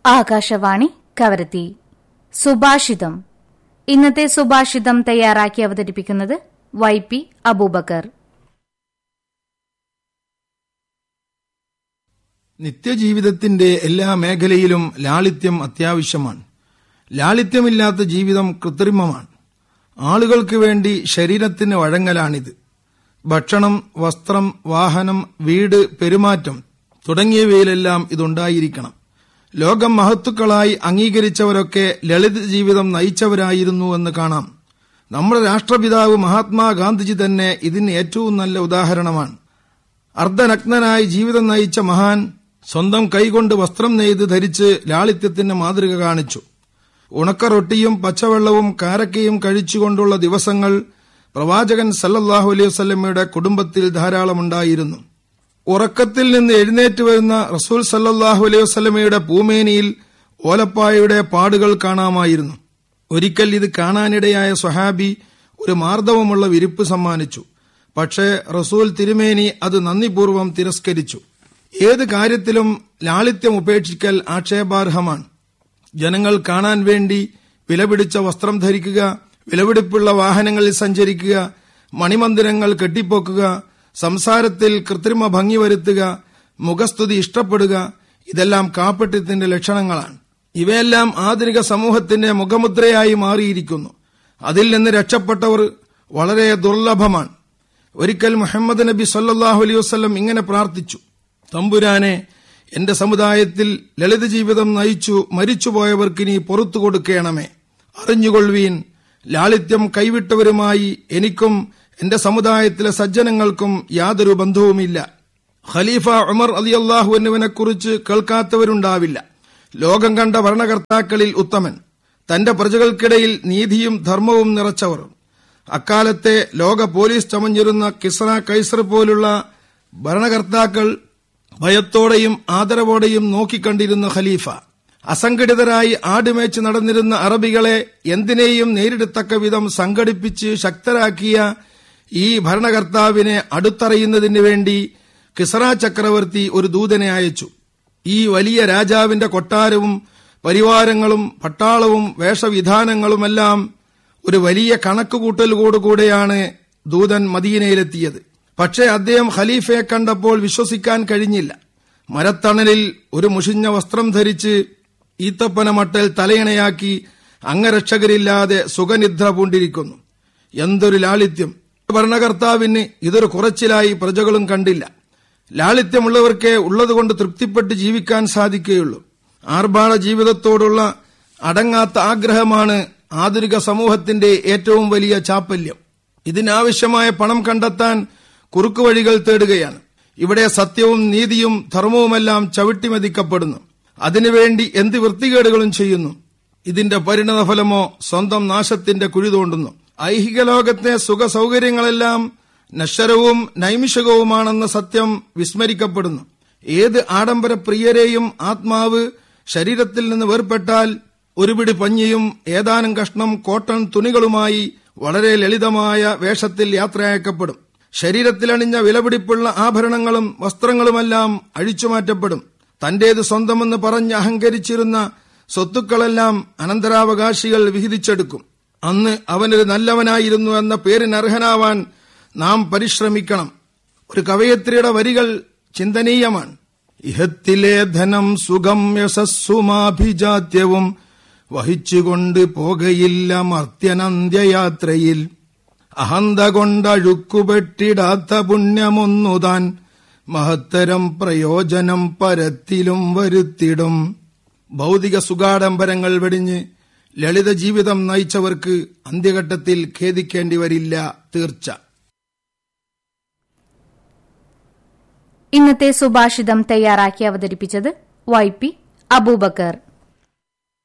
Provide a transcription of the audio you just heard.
ആകാശവാണി കവരത്തി സുഭാഷിതം ഇന്നത്തെ സുഭാഷിതം തയ്യാറാക്കി അവതരിപ്പിക്കുന്നത് വൈ പി അബൂബക്കർ നിത്യജീവിതത്തിന്റെ എല്ലാ മേഖലയിലും ലാളിത്യം അത്യാവശ്യമാണ് ലാളിത്യമില്ലാത്ത ജീവിതം കൃത്രിമമാണ് ആളുകൾക്ക് വേണ്ടി ശരീരത്തിന് വഴങ്ങലാണിത് ഭക്ഷണം വസ്ത്രം വാഹനം വീട് പെരുമാറ്റം തുടങ്ങിയവയിലെല്ലാം ഇതുണ്ടായിരിക്കണം ലോകം മഹത്തുക്കളായി അംഗീകരിച്ചവരൊക്കെ ലളിത ജീവിതം നയിച്ചവരായിരുന്നു എന്ന് കാണാം നമ്മുടെ രാഷ്ട്രപിതാവ് മഹാത്മാഗാന്ധിജി തന്നെ ഇതിന് ഏറ്റവും നല്ല ഉദാഹരണമാണ് അർദ്ധനഗ്നനായി ജീവിതം നയിച്ച മഹാൻ സ്വന്തം കൈകൊണ്ട് വസ്ത്രം നെയ്ത് ധരിച്ച് ലാളിത്യത്തിന് മാതൃക കാണിച്ചു ഉണക്ക റൊട്ടിയും പച്ചവെള്ളവും കാരക്കയും കഴിച്ചുകൊണ്ടുള്ള ദിവസങ്ങൾ പ്രവാചകൻ സല്ലല്ലാഹു അലൈഹി വസല്ലമയുടെ കുടുംബത്തിൽ ധാരാളമുണ്ടായിരുന്നു ഉറക്കത്തിൽ നിന്ന് എഴുന്നേറ്റ് വരുന്ന റസൂൽ സല്ലല്ലാഹു അലൈഹി വസല്ലമയുടെ പൂമേനിയിൽ ഓലപ്പായയുടെ പാടുകൾ കാണാമായിരുന്നു ഒരിക്കൽ ഇത് കാണാനിടയായ സ്വഹാബി ഒരു മാർദ്ദവമുള്ള വിരിപ്പ് സമ്മാനിച്ചു പക്ഷേ റസൂൽ തിരുമേനി അത് നന്ദിപൂർവ്വം തിരസ്കരിച്ചു ഏത് കാര്യത്തിലും ലാളിത്യം ഉപേക്ഷിക്കൽ ആക്ഷേപാർഹമാണ് ജനങ്ങൾ കാണാൻ വേണ്ടി വിലപിടിച്ച വസ്ത്രം ധരിക്കുക വിലപിടിപ്പുള്ള വാഹനങ്ങളിൽ സഞ്ചരിക്കുക മണിമന്ദിരങ്ങൾ കെട്ടിപ്പോക്കുക സംസാരത്തിൽ കൃത്രിമ ഭംഗി വരുത്തുക മുഖസ്തുതി ഇഷ്ടപ്പെടുക ഇതെല്ലാം കാപ്പട്യത്തിന്റെ ലക്ഷണങ്ങളാണ് ഇവയെല്ലാം ആധുനിക സമൂഹത്തിന്റെ മുഖമുദ്രയായി മാറിയിരിക്കുന്നു അതിൽ നിന്ന് രക്ഷപ്പെട്ടവർ വളരെ ദുർലഭമാണ് ഒരിക്കൽ മുഹമ്മദ് നബി സല്ലാഹു അലൈഹി വസ്ലം ഇങ്ങനെ പ്രാർത്ഥിച്ചു തമ്പുരാനെ എന്റെ സമുദായത്തിൽ ലളിത ജീവിതം നയിച്ചു മരിച്ചുപോയവർക്ക് നീ പുറത്തു കൊടുക്കണമേ അറിഞ്ഞുകൊള്ളുവീൻ ലാളിത്യം കൈവിട്ടവരുമായി എനിക്കും എന്റെ സമുദായത്തിലെ സജ്ജനങ്ങൾക്കും യാതൊരു ബന്ധവുമില്ല ഖലീഫ ഉമർ അലി അള്ളാഹുവിനെ കുറിച്ച് കേൾക്കാത്തവരുണ്ടാവില്ല ലോകം കണ്ട ഭരണകർത്താക്കളിൽ ഉത്തമൻ തന്റെ പ്രജകൾക്കിടയിൽ നീതിയും ധർമ്മവും നിറച്ചവർ അക്കാലത്തെ ലോക പോലീസ് ചമഞ്ഞിരുന്ന കിസ്ര കൈസർ പോലുള്ള ഭരണകർത്താക്കൾ ഭയത്തോടെയും ആദരവോടെയും നോക്കിക്കണ്ടിരുന്ന ഖലീഫ അസംഘടിതരായി ആടുമേച്ച് നടന്നിരുന്ന അറബികളെ എന്തിനേയും നേരിടത്തക്ക വിധം സംഘടിപ്പിച്ച് ശക്തരാക്കിയ ഈ ഭരണകർത്താവിനെ അടുത്തറിയുന്നതിന് വേണ്ടി കിസറ ചക്രവർത്തി ഒരു ദൂതനെ അയച്ചു ഈ വലിയ രാജാവിന്റെ കൊട്ടാരവും പരിവാരങ്ങളും പട്ടാളവും വേഷവിധാനങ്ങളുമെല്ലാം ഒരു വലിയ കണക്കുകൂട്ടലോടുകൂടെയാണ് ദൂതൻ മദീനയിലെത്തിയത് പക്ഷേ അദ്ദേഹം ഖലീഫയെ കണ്ടപ്പോൾ വിശ്വസിക്കാൻ കഴിഞ്ഞില്ല മരത്തണലിൽ ഒരു മുഷിഞ്ഞ വസ്ത്രം ധരിച്ച് ഈത്തപ്പന മട്ടൽ തലയിണയാക്കി അംഗരക്ഷകരില്ലാതെ സുഖനിദ്ര പൂണ്ടിരിക്കുന്നു എന്തൊരു ലാളിത്യം ഭരണകർത്താവിന് ഇതൊരു കുറച്ചിലായി പ്രജകളും കണ്ടില്ല ലാളിത്യമുള്ളവർക്കേ ഉള്ളതുകൊണ്ട് തൃപ്തിപ്പെട്ട് ജീവിക്കാൻ സാധിക്കുകയുള്ളൂ ആർഭാട ജീവിതത്തോടുള്ള അടങ്ങാത്ത ആഗ്രഹമാണ് ആധുനിക സമൂഹത്തിന്റെ ഏറ്റവും വലിയ ചാപ്പല്യം ഇതിനാവശ്യമായ പണം കണ്ടെത്താൻ കുറുക്കുവഴികൾ തേടുകയാണ് ഇവിടെ സത്യവും നീതിയും ധർമ്മവുമെല്ലാം ചവിട്ടിമതിക്കപ്പെടുന്നു അതിനുവേണ്ടി എന്ത് വൃത്തികേടുകളും ചെയ്യുന്നു ഇതിന്റെ പരിണതഫലമോ സ്വന്തം നാശത്തിന്റെ കുഴി തോണ്ടുന്നു ഐഹിക ലോകത്തെ സുഖ സൗകര്യങ്ങളെല്ലാം നശ്വരവും നൈമിഷകവുമാണെന്ന സത്യം വിസ്മരിക്കപ്പെടുന്നു ഏത് ആഡംബര പ്രിയരെയും ആത്മാവ് ശരീരത്തിൽ നിന്ന് വേർപെട്ടാൽ ഒരുപിടി പഞ്ഞിയും ഏതാനും കഷ്ണം കോട്ടൺ തുണികളുമായി വളരെ ലളിതമായ വേഷത്തിൽ യാത്രയക്കപ്പെടും ശരീരത്തിലണിഞ്ഞ വിലപിടിപ്പുള്ള ആഭരണങ്ങളും വസ്ത്രങ്ങളുമെല്ലാം അഴിച്ചുമാറ്റപ്പെടും തന്റേത് സ്വന്തമെന്ന് പറഞ്ഞ് അഹങ്കരിച്ചിരുന്ന സ്വത്തുക്കളെല്ലാം അനന്തരാവകാശികൾ വിഹിതിച്ചെടുക്കും അന്ന് അവനൊരു നല്ലവനായിരുന്നു എന്ന പേരിനർഹനാവാൻ നാം പരിശ്രമിക്കണം ഒരു കവയത്രിയുടെ വരികൾ ചിന്തനീയമാണ് ഇഹത്തിലെ ധനം സുഖം യശസ്സുമാഭിജാത്യവും വഹിച്ചുകൊണ്ട് പോകയില്ല മർത്യനന്ത്യയാത്രയിൽ അഹന്ത കൊണ്ടഴുക്കുപെട്ടിടാത്ത പുണ്യമൊന്നുതാൻ മഹത്തരം പ്രയോജനം പരത്തിലും വരുത്തിടും ഭൗതിക സുഖാഡംബരങ്ങൾ വെടിഞ്ഞ് ലളിത ജീവിതം നയിച്ചവർക്ക് അന്ത്യഘട്ടത്തിൽ ഖേദിക്കേണ്ടി വരില്ല തീർച്ച ഇന്നത്തെ സുഭാഷിതം തയ്യാറാക്കി അവതരിപ്പിച്ചത് വൈ പി അബൂബക്കർ